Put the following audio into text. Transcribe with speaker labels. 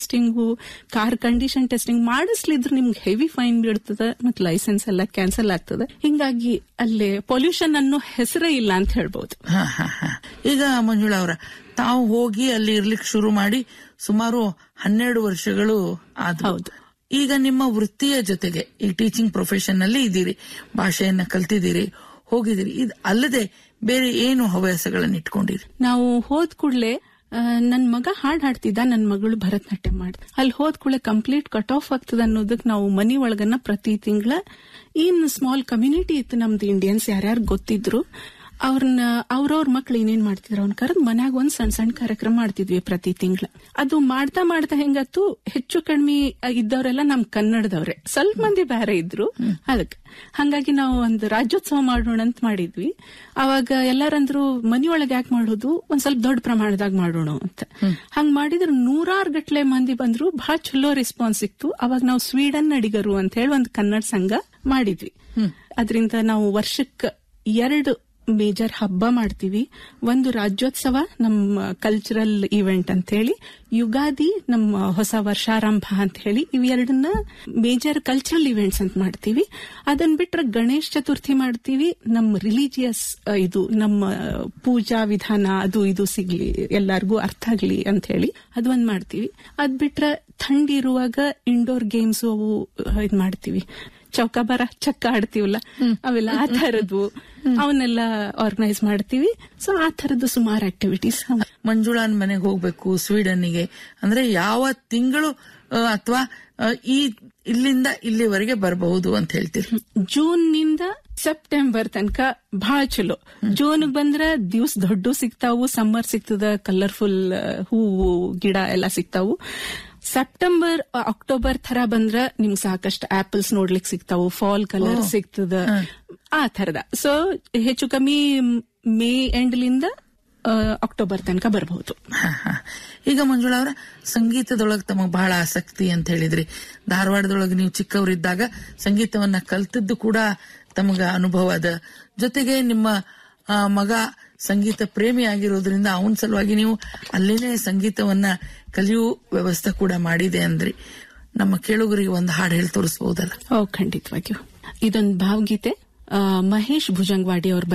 Speaker 1: Testing car condition testing ಮಾಡಿಸ್ಲಿದ್ರು ನಿಮ್ಗೆ heavy fine ಬೀಳ್ತದ ಮತ್ ಲೈಸೆನ್ಸ್ ಎಲ್ಲ ಕ್ಯಾನ್ಸಲ್ ಆಗ್ತದ ಹಿಂಗಾಗಿ ಅಲ್ಲಿ ಪೊಲ್ಯೂಷನ್ ಅನ್ನೋ ಹೆಸರೇ ಇಲ್ಲ ಅಂತ ಹೇಳ್ಬೋದು
Speaker 2: ಹ, ಹ, ಹ. ಈಗ ಮಂಜುಳಾ ಅವರ ತಾವು ಹೋಗಿ ಅಲ್ಲಿ ಇರ್ಲಿಕ್ಕೆ ಶುರು ಮಾಡಿ ಸುಮಾರು ಹನ್ನೆರಡು ವರ್ಷಗಳು ಆದ್ವು
Speaker 1: ಹೌದು.
Speaker 2: ಈಗ ನಿಮ್ಮ ವೃತ್ತಿಯ ಜೊತೆಗೆ ಈ ಟೀಚಿಂಗ್ ಪ್ರೊಫೆಷನ್ ನಲ್ಲಿ ಇದ್ದೀರಿ ಭಾಷೆಯನ್ನ ಕಲ್ತಿದ್ದೀರಿ ಹೋಗಿದ್ದೀರಿ ಇದು ಅಲ್ಲದೆ ಬೇರೆ ಏನು ಹವ್ಯಾಸಗಳನ್ನ ಇಟ್ಕೊಂಡಿರಿ
Speaker 1: ನಾವು ಹೋದ್ ಕೂಡ್ಲೆ ಆ, ನನ್ ಮಗ ಹಾಡ್ ಹಾಡ್ತಿದ್ದ ನನ್ ಮಗಳು ಭರತನಾಟ್ಯ ಮಾಡ್ ಅಲ್ಲಿ ಹೋದ್ ಕೂಡಲೇ ಕಂಪ್ಲೀಟ್ ಕಟ್ ಆಫ್ ಆಗ್ತದ ಅನ್ನೋದಕ್ ನಾವು ಮನಿ ಒಳಗನ್ನ ಪ್ರತಿ ತಿಂಗಳ ಇನ್ ಸ್ಮಾಲ್ ಕಮ್ಯುನಿಟಿ ಇತ್ತು ನಮ್ದು ಇಂಡಿಯನ್ಸ್ ಯಾರ್ಯಾರು ಗೊತ್ತಿದ್ರು ಅವ್ರನ್ನ ಅವ್ರವ್ರ ಮಕ್ಳು ಏನೇನ್ ಮಾಡ್ತಿದ್ರು ಅವ್ನ ಕರೆದ್ ಮನ್ಯಾಗ ಒಂದ್ ಸಣ್ಣ ಸಣ್ಣ ಕಾರ್ಯಕ್ರಮ ಮಾಡ್ತಿದ್ವಿ ಪ್ರತಿ ತಿಂಗಳ ಅದು ಮಾಡ್ತಾ ಮಾಡ್ತಾ ಹೆಂಗತ್ತು ಹೆಚ್ಚು ಕಡಿಮೆ ಇದ್ದವರೆಲ್ಲ ನಮ್ ಕನ್ನಡದವ್ರೆ ಸ್ವಲ್ಪ ಮಂದಿ ಬೇರೆ ಇದ್ರು ಅದಕ್ಕೆ ಹಂಗಾಗಿ ನಾವು ಒಂದು ರಾಜ್ಯೋತ್ಸವ ಮಾಡೋಣ ಅಂತ ಮಾಡಿದ್ವಿ ಅವಾಗ ಎಲ್ಲಾರಂದ್ರು ಮನಿಯೊಳಗೆ ಯಾಕೆ ಮಾಡೋದು ಒಂದ್ ಸ್ವಲ್ಪ ದೊಡ್ಡ ಪ್ರಮಾಣದಾಗ ಮಾಡೋಣ ಅಂತ ಹಂಗ್ ಮಾಡಿದ್ರೆ ನೂರಾರು ಗಟ್ಲೆ ಮಂದಿ ಬಂದ್ರು ಬಹಳ ಚಲೋ ರೆಸ್ಪಾನ್ಸ್ ಸಿಕ್ತು ಅವಾಗ ನಾವು ಸ್ವೀಡನ್ ನಡಿಗರು ಅಂತ ಹೇಳಿ ಒಂದು ಕನ್ನಡ ಸಂಘ ಮಾಡಿದ್ವಿ ಅದರಿಂದ ನಾವು ವರ್ಷಕ್ಕೆ ಎರಡು ಮೇಜರ್ ಹಬ್ಬ ಮಾಡ್ತೀವಿ ಒಂದು ರಾಜ್ಯೋತ್ಸವ ನಮ್ಮ ಕಲ್ಚರಲ್ ಇವೆಂಟ್ ಅಂತ ಹೇಳಿ ಯುಗಾದಿ ನಮ್ಮ ಹೊಸ ವರ್ಷಾರಂಭ ಅಂತ ಹೇಳಿ ಇವೆರಡನ್ನ ಮೇಜರ್ ಕಲ್ಚರಲ್ ಇವೆಂಟ್ಸ್ ಅಂತ ಮಾಡ್ತೀವಿ ಅದನ್ ಬಿಟ್ರೆ ಗಣೇಶ್ ಚತುರ್ಥಿ ಮಾಡ್ತೀವಿ ನಮ್ಮ ರಿಲಿಜಿಯಸ್ ಇದು ನಮ್ಮ ಪೂಜಾ ವಿಧಾನ ಅದು ಇದು ಸಿಗ್ಲಿ ಎಲ್ಲಾರ್ಗೂ ಅರ್ಥ ಆಗ್ಲಿ ಅಂತ ಹೇಳಿ ಅದೊಂದ್ ಮಾಡ್ತೀವಿ ಅದ್ ಬಿಟ್ರೆ ಥಂಡಿ ಇರುವಾಗ ಇಂಡೋರ್ ಗೇಮ್ಸ್ ಅವು ಇದ್ ಮಾಡ್ತೀವಿ ಚೌಕಾಬಾರ ಚಕ್ಕ ಆಡ್ತೀವಲ್ಲ ಅವೆಲ್ಲ ಆ ತರದ್ವು ಅವನ್ನೆಲ್ಲ ಆರ್ಗನೈಸ್ ಮಾಡ್ತೀವಿ ಸೊ ಆ ತರದ್ದು ಸುಮಾರು ಆಕ್ಟಿವಿಟೀಸ್
Speaker 2: ಮಂಜುಳಾನ್ ಮನೆಗೆ ಹೋಗ್ಬೇಕು ಸ್ವೀಡನ್ನಿಗೆ ಅಂದ್ರೆ ಯಾವ ತಿಂಗಳು ಅಥವಾ ಈ ಇಲ್ಲಿಂದ ಇಲ್ಲಿವರೆಗೆ ಬರಬಹುದು ಅಂತ ಹೇಳ್ತೀರಿ
Speaker 1: ಜೂನ್ ನಿಂದ ಸೆಪ್ಟೆಂಬರ್ ತನಕ ಬಹಳ ಚಲೋ ಜೂನ್ ಬಂದ್ರ ದಿವ್ಸ ದೊಡ್ಡ ಸಿಗ್ತಾವು ಸಮ್ಮರ್ ಸಿಗ್ತದ ಕಲರ್ಫುಲ್ ಹೂವು ಗಿಡ ಎಲ್ಲ ಸಿಗ್ತಾವು ಸೆಪ್ಟೆಂಬರ್ ಅಕ್ಟೋಬರ್ ತರ ಬಂದ್ರ ನಿಮ್ಗೆ ಸಾಕಷ್ಟು ಆಪಲ್ಸ್ ನೋಡ್ಲಿಕ್ಕೆ ಸಿಗ್ತಾವು ಫಾಲ್ ಕಲರ್ ಸಿಗ್ತದ ಆ ತರದ ಸೊ ಹೆಚ್ಚು ಕಮ್ಮಿ ಮೇ ಎಂಡ್ಲಿಂದ ಅಕ್ಟೋಬರ್ ತನಕ ಬರಬಹುದು
Speaker 2: ಹ, ಹ. ಈಗ ಮಂಜುಳಾ ಅವರ ಸಂಗೀತದೊಳಗೆ ತಮಗೆ ಬಹಳ ಆಸಕ್ತಿ ಅಂತ ಹೇಳಿದ್ರಿ ಧಾರವಾಡದೊಳಗೆ ನೀವು ಚಿಕ್ಕವರಿದ್ದಾಗ ಸಂಗೀತವನ್ನ ಕಲ್ತದ್ದು ಕೂಡ ತಮಗ ಅನುಭವ ಅದ ಜೊತೆಗೆ ನಿಮ್ಮ ಆ, ಮಗ ಸಂಗೀತ ಪ್ರೇಮಿ ಆಗಿರೋದ್ರಿಂದ ಅವನ ಸಲುವಾಗಿ ನೀವು ಅಲ್ಲೇನೆ ಸಂಗೀತವನ್ನ ಕಲಿಯುವ ವ್ಯವಸ್ಥೆ ಕೂಡ ಮಾಡಿದೆ ಅಂದ್ರಿ ನಮ್ಮ ಕೇಳುಗರಿಗೆ ಒಂದು ಹಾಡು ಹೇಳಿ ತೋರಿಸಬಹುದಲ್ಲ
Speaker 1: ಓ ಖಂಡಿತವಾಗಿಯೂ ಇದೊಂದು ಭಾವಗೀತೆ ಆ, ಮಹೇಶ್ ಭುಜಂಗವಾಡಿ ಅವ್ರ